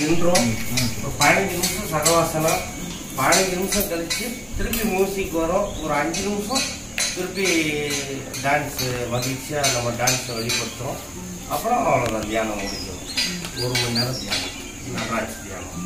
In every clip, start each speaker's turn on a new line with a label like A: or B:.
A: நின்றோம் ஒரு பதினஞ்சு நிமிஷம் சகவாசனம் பதினஞ்சு நிமிஷம் கழிச்சு திருப்பி மியூசிக் வரும் ஒரு அஞ்சு நிமிஷம் திருப்பி டான்ஸ் மகிழ்ச்சியாக நம்ம டான்ஸை வெளிப்படுத்துகிறோம் அப்புறம் அவ்வளோதான் தியானம் முடிஞ்சிடும் ஒரு மணி நேரம் தியானம் நடராஜ் தியானம்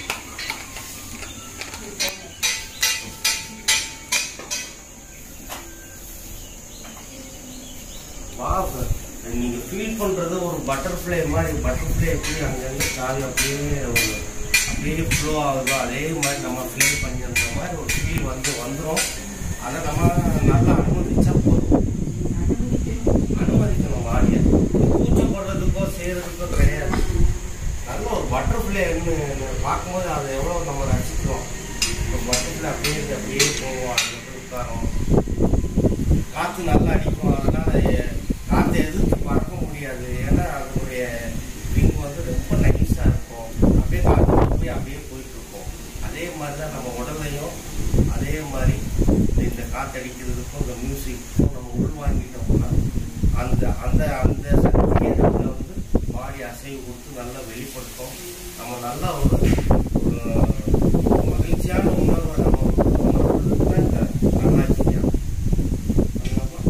A: வா சார் நீங்க ஃபீல் பண்றது ஒரு பட்டர்ஃப்ளை மாதிரி பட்டர்ஃப்ளை எப்படி அங்கங்க கால் அப்படியே ஒரு அப்படியே ஃப்ளோ ஆகுதோ அதே மாதிரி நம்ம ஃபீல் பண்ணியிருந்த மாதிரி ஒரு ஃபீல் வந்து வந்துடும் அதை நம்ம நல்லா அனுமதிச்சா போதும் அனுமதிக்கணும் வாடிய கூச்சப்படுறதுக்கோ செய்யறதுக்கோ கிடையாது நல்ல ஒரு பட்டர்ஃப்ளை பார்க்கும்போது அதை எவ்வளோ நம்ம ரசிக்கிறோம் ஒரு பட்டர்ஃப்ளை அப்படியே அப்படியே போவோம் அங்கே போய் உட்காரோம் காற்று நல்லா அடிக்கும் அதனால எ- காற்றை எதிர்த்து பறக்க முடியாது ஏன்னா அதனுடைய விங் வந்து ரொம்ப நைஸாக இருக்கும் அப்படியே காற்று போய் அப்படியே போயிட்டு இருக்கும் அதே மாதிரி தான் நம்ம உடலையும் அதே மாதிரி இந்த காற்றடிக்கிறதுக்கும் இந்த மியூசிக்கும் நம்ம உள்வாங்கிட்டோம்னா அந்த அந்த அந்த சக்தியை நம்ம வந்து பாடி அசைவு கொடுத்து நல்லா வெளிப்படுத்தும் நம்ம நல்லா ஒரு ஒரு மகிழ்ச்சியான உணர்வை நம்ம உணர்றதுக்கு தான் இந்த நல்லாட்சி தியானம். பண்ணலாமா?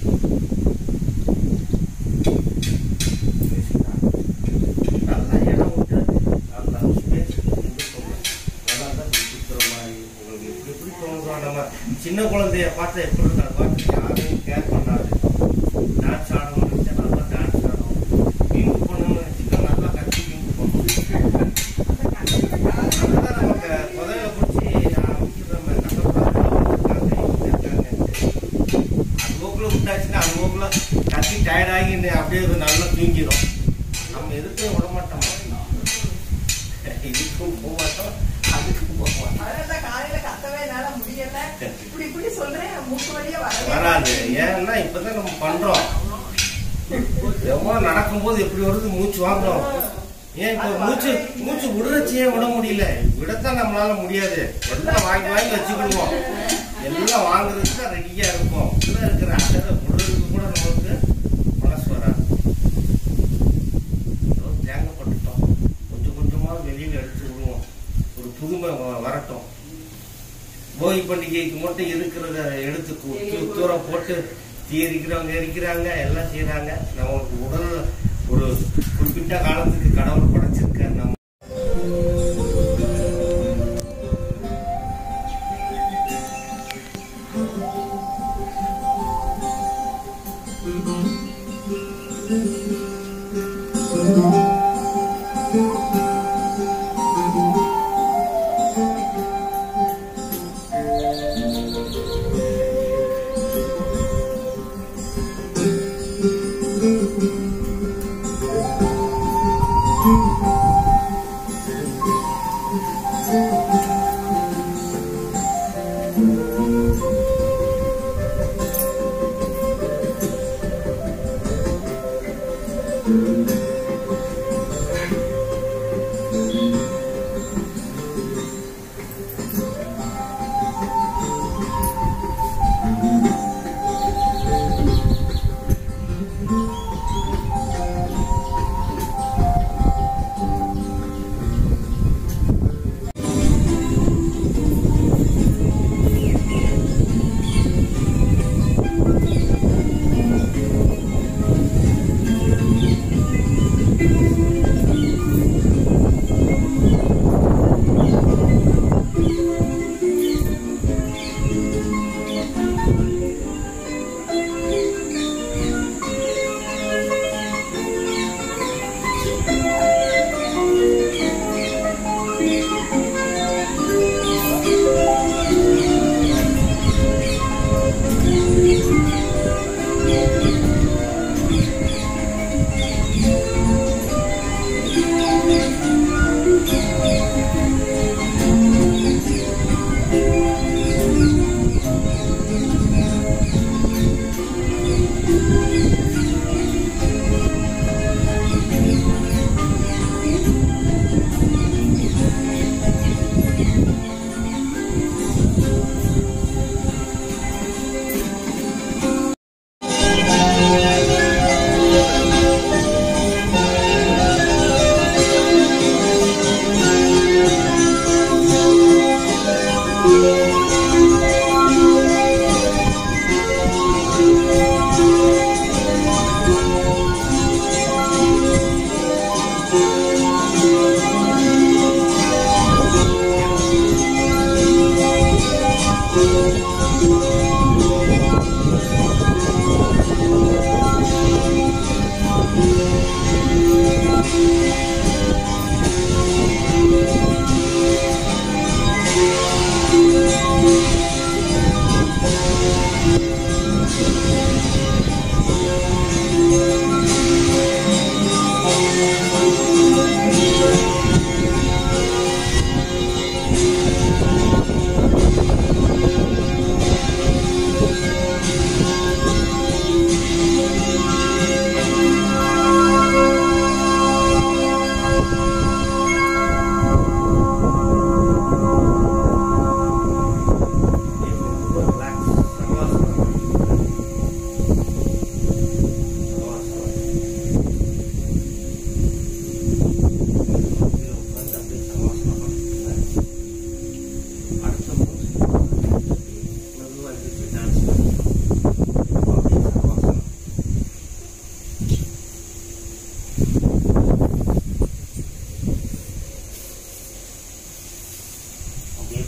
A: நல்லா இடம் விட்டு நல்லா space விட்டு போங்க. நல்லா தான் இப்படி சுத்துற மாதிரி உங்களுக்கு எப்படி எப்படி தோணுதோ நம்ம சின்ன குழந்தைய பார்த்தா எப்படி இருக்கா பார்த்து யாரும் கேர் பண்ணாது டான்ஸ் ஆடணும்னு நினைச்சா நல்லா டான்ஸ் ஆடும் விங்கு பண்ணணும்னு நினைச்சுட்டா நல்லா கத்தி விங்கு பண்ணும் அதுதான் நமக்கு புதையில பிடிச்சி அமைக்கிறோம் கட்டக்கூடாது அது போக்குல விட்டாச்சுன்னா அது போக்குல கத்தி டயர்டாகி அப்படியே ஒரு நல்லா தூங்கிடும் நம்ம எதுக்கு விட மாட்டோம் இதுக்கும் போக மாட்டோம் அதுக்கும் போக மாட்டோம்
B: அதான் காலையில கத்தவே என்னால முடியல இப்படி இப்படி சொல்றேன் மூக்கு வழியா வரவே
A: வராது ஏன்னா இப்பதான் நம்ம பண்றோம் எவ்வளோ நடக்கும்போது எப்படி வருது மூச்சு வாங்குறோம் ஏன் இப்போ மூச்சு மூச்சு விடுறச்சியே விட முடியல விடத்தான் நம்மளால முடியாது எல்லாம் வாங்கி வாங்கி வச்சுக்கிடுவோம் எல்லாம் வாங்குறதுக்கு தான் ரெடியா இருக்கும் உள்ள இருக்கிற அசரை விடுறதுக்கு கூட நமக்கு மனசு வராது ஏதோ தேங்கப்பட்டுட்டோம் கொஞ்சம் கொஞ்சமா வெளியில எடுத்து விடுவோம் ஒரு புதுமை வ- வரட்டும் போகி பண்டிகைக்கு மட்டும் இருக்கிறத எடுத்து கு- தூ- தூரம் போட்டு தீ எரிக்கிறவங்க எரிக்கிறாங்க எல்லாம் செய்யறாங்க நமக்கு உடல் ஒரு குறிப்பிட்ட காலத்துக்கு கடவுள் படைச்சிருக்க நம்ம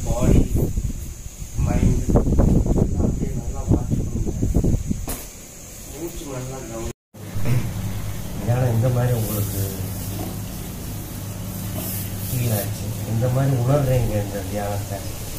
A: பாடி மைண்ட் அப்படியே நல்லா வாட்ச் பண்ணுங்க மூச்சு நல்லா கவனி ஏன்னா இந்த மாதிரி உங்களுக்கு ஃபீல் ஆச்சு இந்த மாதிரி உணர்றீங்க இந்த தியானத்தை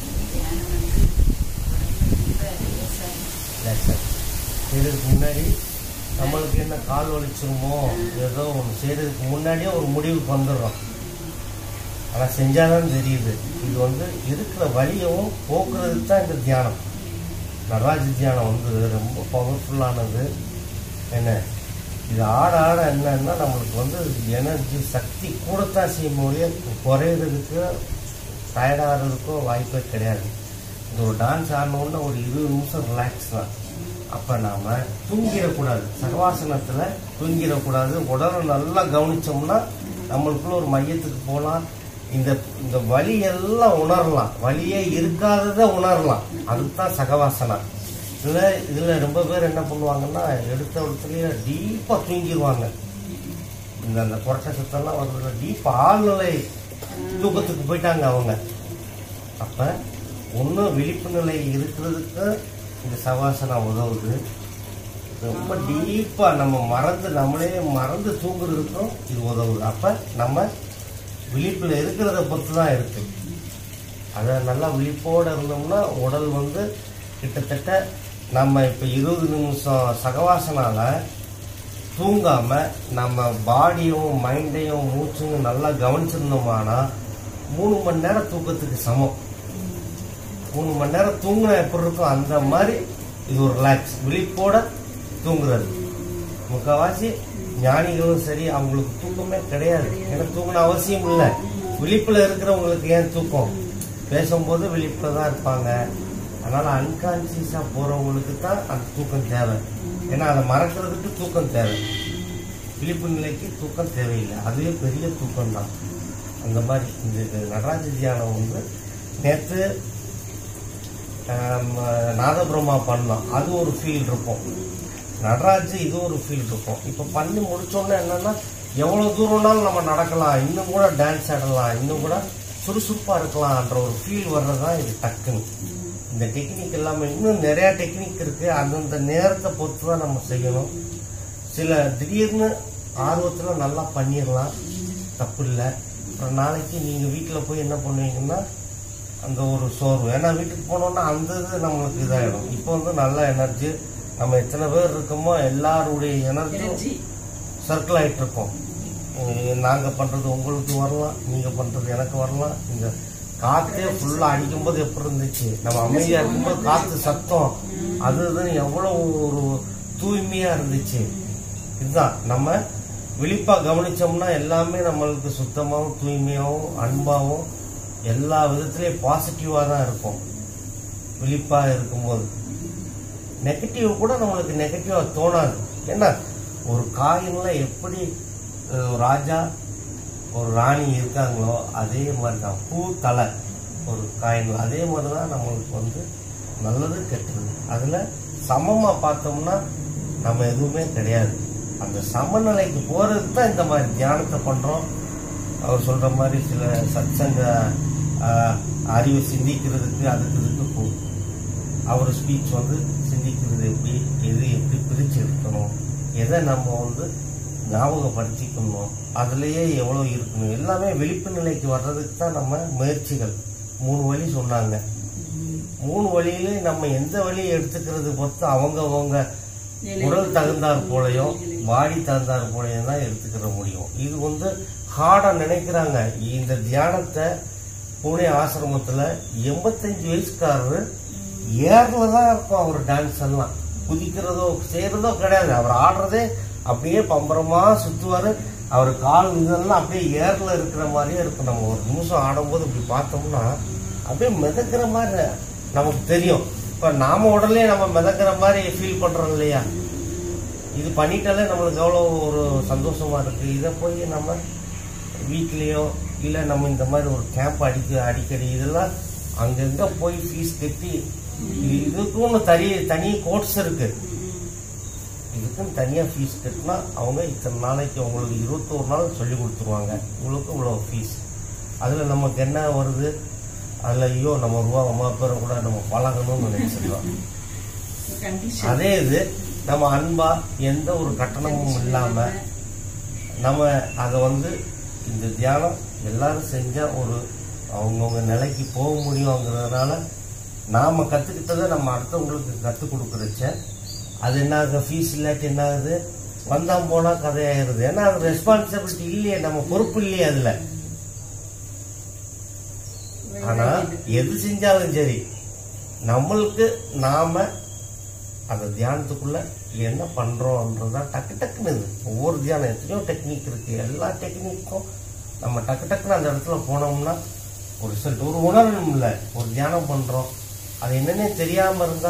A: ரிலாக்ஸாக செய்கிறதுக்கு முன்னாடி நம்மளுக்கு என்ன கால் வலிச்சிருமோ ஏதோ ஒன்று செய்கிறதுக்கு முன்னாடியே ஒரு முடிவுக்கு வந்துடுறோம் ஆனால் செஞ்சாதான் தெரியுது இது வந்து இருக்கிற வலியவும் போக்குறதுக்கு தான் இந்த தியானம் நடராஜ தியானம் வந்து ரொம்ப பவர்ஃபுல்லானது என்ன இது ஆட ஆட என்னன்னா நம்மளுக்கு வந்து எனர்ஜி சக்தி கூடத்தான் செய்யும் முடிய குறையிறதுக்கு டயர்டாகிறதுக்கோ வாய்ப்பே கிடையாது இந்த ஒரு டான்ஸ் ஆடணுன்னா ஒரு இருபது நிமிஷம் ரிலாக்ஸ் தான் அப்போ நாம் தூங்கிடக்கூடாது சகவாசனத்தில் தூங்கிடக்கூடாது உடலை நல்லா கவனிச்சோம்னா நம்மளுக்குள்ள ஒரு மையத்துக்கு போகலாம் இந்த இந்த வலி எல்லாம் உணரலாம் வலியே இருக்காததை உணரலாம் அதுதான் சகவாசனம் இதில் இதில் ரொம்ப பேர் என்ன பண்ணுவாங்கன்னா எடுத்த இடத்துலயே டீப்பாக தூங்கிடுவாங்க இந்த அந்த கொரட்டை சுத்தம்லாம் வந்து டீப் ஆழ்நிலை தூக்கத்துக்கு போயிட்டாங்க அவங்க அப்போ ஒன்று விழிப்பு நிலை இருக்கிறதுக்கு இந்த சவாசனா உதவுது ரொம்ப டீப்பாக நம்ம மறந்து நம்மளே மறந்து தூங்குறதுக்கும் இது உதவுது அப்போ நம்ம விழிப்பில் இருக்கிறத பொறுத்து தான் இருக்கு அதை நல்லா விழிப்போடு இருந்தோம்னா உடல் வந்து கிட்டத்தட்ட நம்ம இப்போ இருபது நிமிஷம் சகவாசனால தூங்காம நம்ம பாடியும் மைண்டையும் மூச்சும் நல்லா கவனிச்சிருந்தோமானா மூணு மணி நேரம் தூக்கத்துக்கு சமம் மூணு மணி நேரம் தூங்கினா எப்படி இருக்கும் அந்த மாதிரி இது ஒரு ரிலாக்ஸ் விழிப்போட தூங்குறது முக்கால்வாசி ஞானிகளும் சரி அவங்களுக்கு தூக்கமே கிடையாது ஏன்னா தூங்கின அவசியம் இல்லை விழிப்புல இருக்கிறவங்களுக்கு ஏன் தூக்கம் பேசும்போது விழிப்புல தான் இருப்பாங்க அதனால அன்கான்சியஸா போறவங்களுக்கு தான் அந்த தூக்கம் தேவை ஏன்னா அதை மறக்கிறதுக்கு தூக்கம் தேவை விழிப்பு நிலைக்கு தூக்கம் தேவையில்லை அதுவே பெரிய தூக்கம் தான் அந்த மாதிரி இந்த இது நடராஜ தியானம் வந்து நேற்று ஆம், நாதபிரம்மா பண்ணோம் அது ஒரு ஃபீல் இருக்கும் நடராஜ் இது ஒரு ஃபீல் இருக்கும் இப்போ பண்ணி முடிச்சோன்னே என்னன்னா எவ்வளோ தூரம்னாலும் நம்ம நடக்கலாம் இன்னும் கூட டான்ஸ் ஆடலாம் இன்னும் கூட சுறுசுறுப்பாக இருக்கலாம்ன்ற ஒரு ஃபீல் வர்றதா இது டக்குன்னு இந்த டெக்னிக் எல்லாமே இன்னும் நிறையா டெக்னிக் இருக்கு அந்தந்த நேரத்தை பொறுத்து தான் நம்ம செய்யணும் சில திடீர்னு ஆர்வத்தில் நல்லா பண்ணிடலாம் தப்பு இல்லை அப்புறம் நாளைக்கு நீங்கள் வீட்டில் போய் என்ன பண்ணுவீங்கன்னா அந்த ஒரு சோர்வு ஏன்னா வீட்டுக்கு போனோம்னா அந்த இது நம்மளுக்கு இதாகிடும் இப்போ வந்து நல்ல எனர்ஜி நம்ம எத்தனை பேர் இருக்கோமோ எல்லாருடைய எனர்ஜியும் சர்க்கிள் ஆகிட்டு இருக்கோம் உம் நாங்க பண்றது உங்களுக்கு வரலாம் நீங்க பண்றது எனக்கு வரலாம் இந்த காத்தே ஃபுல்லா அடிக்கும்போது எப்படி இருந்துச்சு நம்ம அமைதியா இருக்கும்போது காத்து சத்தம் அது இதுன்னு எவ்வளவு ஒரு தூய்மையா இருந்துச்சு இதுதான் நம்ம விழிப்பா கவனிச்சோம்னா எல்லாமே நம்மளுக்கு சுத்தமாகவும் தூய்மையாகவும் அன்பாகவும் எல்லா விதத்திலையும் பாசிட்டிவா தான் இருக்கும் விழிப்பா இருக்கும்போது நெகட்டிவ் கூட நம்மளுக்கு நெகட்டிவா தோணாது ஏன்னா ஒரு காயின்ல எப்படி அஹ், ஒரு ராஜா ஒரு ராணி இருக்காங்களோ அதே மாதிரி தான் பூ தலை ஒரு காயின்ல அதே மாதிரி தான் நம்மளுக்கு வந்து நல்லது கெட்டது அதுல சமமா பார்த்தோம்னா நம்ம எதுவுமே கிடையாது அந்த சமநிலைக்கு போறதுக்கு தான் இந்த மாதிரி தியானத்தை பண்றோம் அவர் சொல்ற மாதிரி சில சத்சங்க ஆஹ், அறிவு சிந்திக்கிறதுக்கு அதுக்கு இதுக்கு போகும் அவர் ஸ்பீச் வந்து சிந்திக்கிறது எப்படி எது எப்படி பிரிச்சு எடுக்கணும் எதை நம்ம வந்து ஞாபகப்படுத்திக்கணும் அதுலயே எவ்வளோ இருக்கணும் எல்லாமே விழிப்பு நிலைக்கு வர்றதுக்கு தான் நம்ம முயற்சிகள் மூணு வழி சொன்னாங்க மூணு வழியிலே நம்ம எந்த வழியை எடுத்துக்கிறது பொறுத்து அவங்க அவங்க உடல் தகுந்தாற் போலையும் பாடி தகுந்தாற் போலையும் தான் எடுத்துக்கிற முடியும் இது வந்து ஹார்டா நினைக்கிறாங்க இந்த தியானத்தை புனே ஆசிரமத்துல எண்பத்தஞ்சு வயசுக்காரரு ஏர்ல தான் இருக்கும் அவர் டான்ஸ் எல்லாம் குதிக்கிறதோ செய்யறதோ கிடையாது அவர் ஆடுறதே அப்படியே பம்பரமா சுத்துவாரு அவர் கால் இதெல்லாம் அப்படியே ஏர்ல இருக்கிற மாதிரியே இருக்கும் நம்ம ஒரு நிமிஷம் ஆடும்போது இப்படி பார்த்தோம்னா அப்படியே மிதக்கிற மாதிரி நமக்கு தெரியும் இப்ப நாம உடனே நம்ம மிதக்கிற மாதிரி ஃபீல் பண்றோம் இல்லையா இது பண்ணிட்டாலே நம்மளுக்கு எவ்வளோ ஒரு சந்தோஷமா இருக்கு இதை போய் நம்ம வீட்லேயோ இல்லை நம்ம இந்த மாதிரி ஒரு கேம்ப் அடிக்க அடிக்கடி இதெல்லாம் அங்கங்க போய் ஃபீஸ் கட்டி இது- இதுக்கும் தனி தனி கோர்ஸ் இருக்கு இதுக்கும் தனியாக ஃபீஸ் கட்டினா அவங்க இத்தனை நாளைக்கு உங்களுக்கு இருபத்தோரு நாள் சொல்லி கொடுத்துருவாங்க உங்களுக்கு இவ்வளோ ஃபீஸ் அதில் நமக்கு என்ன வருது அதில் ஐயோ நம்ம ரூபா அம்மா பேரை கூட நம்ம பழகணும்னு நினைச்சிருக்கோம்
C: கண்டிஷன்
A: அதே இது நம்ம அன்பா எந்த ஒரு கட்டணமும் இல்லாம நம்ம அதை வந்து இந்த தியானம் எல்லாரும் செஞ்சா ஒரு அவங்கவுங்க நிலைக்கு போக முடியுங்கிறதுனால நாம கத்துக்கிட்டதை நம்ம அடுத்தவங்களுக்கு கற்றுக் கொடுக்குறச்ச அது என்ன ஆகுது ஃபீஸ் இல்லாட்டி என்ன ஆகுது வந்தா போனா கதையாயிருது ஏன்னா அது ரெஸ்பான்சிபிலிட்டி இல்லையே நம்ம பொறுப்பு இல்லையே அதுல ஆனா எது செஞ்சாலும் சரி நம்மளுக்கு நாம அந்த தியானத்துக்குள்ள என்ன பண்றோம்ன்றதுதான் டக்கு டக்குன்னு இது. ஒவ்வொரு தியானம் எத்தனையோ டெக்னிக் இருக்கு எல்லா டெக்னிக்கும் நம்ம டக்கு டக்குன்னு அந்த இடத்துல போனோம்னா ஒரு ரிசல்ட் ஒரு உணரணும் இல்ல ஒரு தியானம் பண்றோம் அது என்னன்னே தெரியாம இருந்தா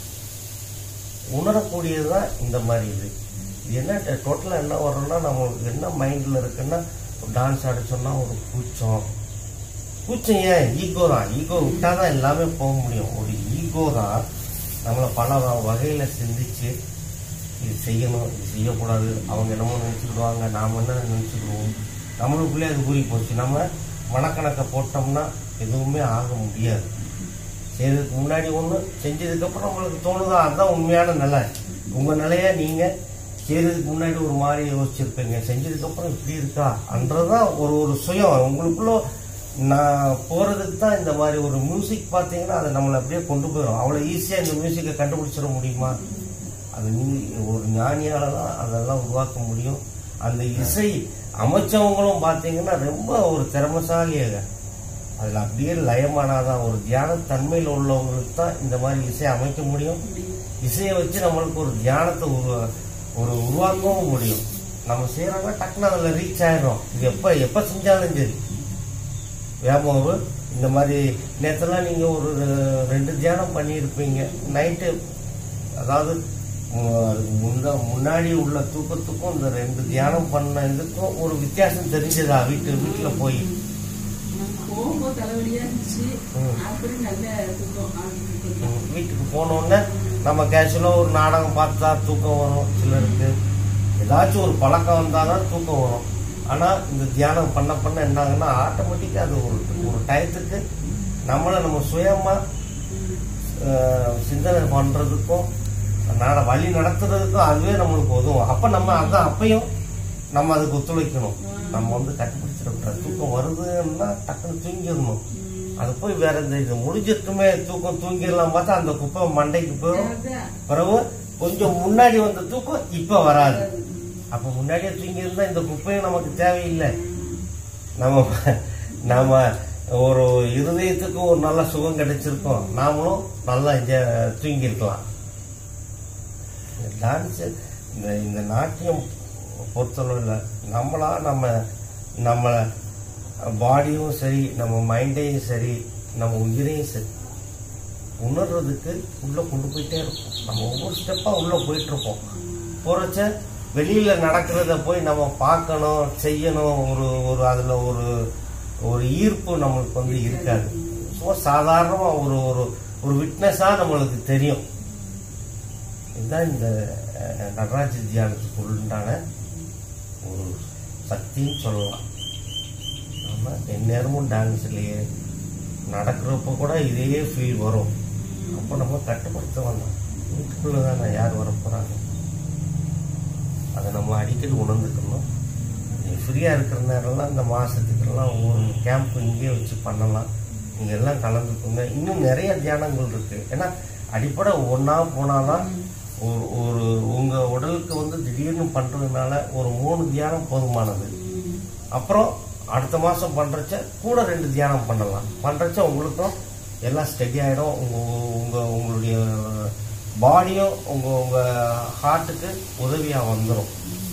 A: உணரக்கூடியதுதான் இந்த மாதிரி இது இது என்ன டோட்டலா என்ன வர்றோம்னா நம்மளுக்கு என்ன மைண்ட்ல இருக்குன்னா டான்ஸ் ஆட சொன்னா ஒரு கூச்சம் கூச்சம் ஏன் ஈகோ தான் ஈகோ விட்டாதான் எல்லாமே போக முடியும் ஒரு ஈகோ தான் நம்மளை பல வ- வகையில சிந்திச்சு இது செய்யணும் இது செய்யக்கூடாது அவங்க என்னமோ நினைச்சுக்கிடுவாங்க நாம என்ன நினைச்சுக்கிடுவோம் நம்மளுக்குள்ளே அது ஊறி போச்சு நம்ம மனக்கணக்கை போட்டோம்னா எதுவுமே ஆக முடியாது செய்யறதுக்கு முன்னாடி ஒண்ணு செஞ்சதுக்கு அப்புறம் நம்மளுக்கு தோணுதா அதுதான் உண்மையான நிலை உங்க நிலைய நீங்க செய்யறதுக்கு முன்னாடி ஒரு மாதிரி யோசிச்சிருப்பீங்க செஞ்சதுக்கு அப்புறம் இப்படி இருக்கா அன்றதுதான் ஒரு ஒரு சுயம் உங்களுக்குள்ள நான் போறதுக்கு தான் இந்த மாதிரி ஒரு மியூசிக் பார்த்தீங்கன்னா அதை நம்மளை அப்படியே கொண்டு போயிடும் அவ்வளோ ஈஸியா இந்த மியூசிக்கை கண்டுபிடிச்சிட முடியுமா அது நீ ஒரு ஞானியால தான் அதெல்லாம் உருவாக்க முடியும் அந்த இசை அமைச்சவங்களும் பார்த்தீங்கன்னா ரொம்ப ஒரு திறமசாலியாக அதில் அப்படியே லயமானாதான் ஒரு தியான தன்மையில் உள்ளவங்களுக்கு தான் இந்த மாதிரி இசை அமைக்க முடியும் இசையை வச்சு நம்மளுக்கு ஒரு தியானத்தை உருவா ஒரு உருவாக்கவும் முடியும் நம்ம செய்யறோம்னா டக்குன்னு அதில் ரீச் ஆயிடும் இது எப்போ எப்போ செஞ்சாலும் சரி வியாபாரம் இந்த மாதிரி நேற்றெல்லாம் நீங்கள் ஒரு ரெண்டு தியானம் பண்ணியிருப்பீங்க நைட்டு அதாவது உம், அதுக்கு முன்ன முன்னாடி உள்ள தூக்கத்துக்கும் இந்த ரெண்டு தியானம் பண்ண இதுக்கும் ஒரு வித்தியாசம் தெரிஞ்சதா வீட்டு வீட்டில் போய்
C: போகும்போது தலைவலியா இருந்துச்சு
A: ம்.
C: அப்புறம் நல்ல தூக்கம் ஆரம்பிச்சு கொஞ்சம்.
A: உம், வீட்டுக்கு போனோடனே நம்ம கேஷுவலாக ஒரு நாடகம் பார்த்தா தூக்கம் வரும் சிலருக்கு ஏதாச்சும் ஒரு பழக்கம் வந்தால் தான் தூக்கம் வரும் ஆனால் இந்த தியானம் பண்ண பண்ண என்னாங்கன்னா ஆட்டோமேட்டிக்காக அது ஒரு ஒரு டயத்துக்கு நம்மளை நம்ம சுயமாக சிந்தனை பண்ணுறதுக்கும் நட வழி நடத்துறதுக்கும் அதுவே நம்மளுக்கு உதவும் அப்போ நம்ம அதான் அப்பையும் நம்ம அதுக்கு ஒத்துழைக்கணும் நம்ம வந்து கட்டுப்பிடிச்சிடக்கூடாது தூக்கம் வருதுன்னா டக்குன்னு தூங்கிடணும் அது போய் வேற இந்த இது முடிஞ்சிட்டுமே தூக்கம் தூங்கிடலாம் பார்த்தா அந்த குப்பை மண்டைக்கு போயிடும்
C: அதான்.
A: பிறகு கொஞ்சம் முன்னாடி வந்த தூக்கம் இப்ப வராது அப்ப முன்னாடியே தூங்கி இருந்தா இந்த குப்பையும் நமக்கு தேவையில்லை நம்ம நம்ம ஒரு இருதயத்துக்கு ஒரு நல்ல சுகம் கிடைச்சிருக்கோம் நாமளும் நல்லா என்ஜாய் தூங்கி இருக்கலாம் டான்ஸ் இந்த இந்த நாட்டியம் பொறுத்தளவில் நம்மளா நம்ம நம்ம பாடியும் சரி நம்ம மைண்டையும் சரி நம்ம உயிரையும் சரி உணர்றதுக்கு உள்ள கொண்டு போயிட்டே இருப்போம் நம்ம ஒவ்வொரு ஸ்டெப்பா உள்ள போயிட்டு இருப்போம் போறச்ச வெளியில நடக்கிறத போய் நம்ம பார்க்கணும் செய்யணும் ஒரு ஒரு அதுல ஒரு ஒரு ஈர்ப்பு நம்மளுக்கு வந்து இருக்காது சும்மா சாதாரணமா ஒரு ஒரு ஒரு விட்னஸா நம்மளுக்கு தெரியும் இதுதான் இந்த அஹ், நடராஜ தியானத்துக்கு உண்டான ஒரு சக்தின்னு சொல்லலாம் நம்ம எந்நேரமும் டான்ஸ்லயே நடக்கிறப்ப கூட இதே ஃபீல் வரும் அப்போ நம்ம கட்டுப்படுத்த வேண்டாம் வீட்டுக்குள்ள தானே யார் வர போறாங்க அதை நம்ம அடிக்கடி உணர்ந்துக்கணும் ஃப்ரீயா இருக்கிற நேரம்லாம் இந்த மாசத்துக்கெல்லாம் ஒவ்வொரு கேம்ப் இங்கேயே வச்சு பண்ணலாம் நீங்க எல்லாம் கலந்துக்குங்க இன்னும் நிறைய தியானங்கள் இருக்கு ஏன்னா அடிப்படை ஒண்ணா போனாதான் ஒரு ஒரு உங்க உடலுக்கு வந்து திடீர்னு பண்றதுனால ஒரு மூணு தியானம் போதுமானது அப்புறம் அடுத்த மாசம் பண்றச்ச கூட ரெண்டு தியானம் பண்ணலாம் பண்றச்ச உங்களுக்கும் எல்லாம் ஸ்டெடி ஆயிடும் உங்க உங்க உங்களுடைய பாடியும் உங்க உங்க ஹார்ட்டுக்கு உதவியா வந்துடும்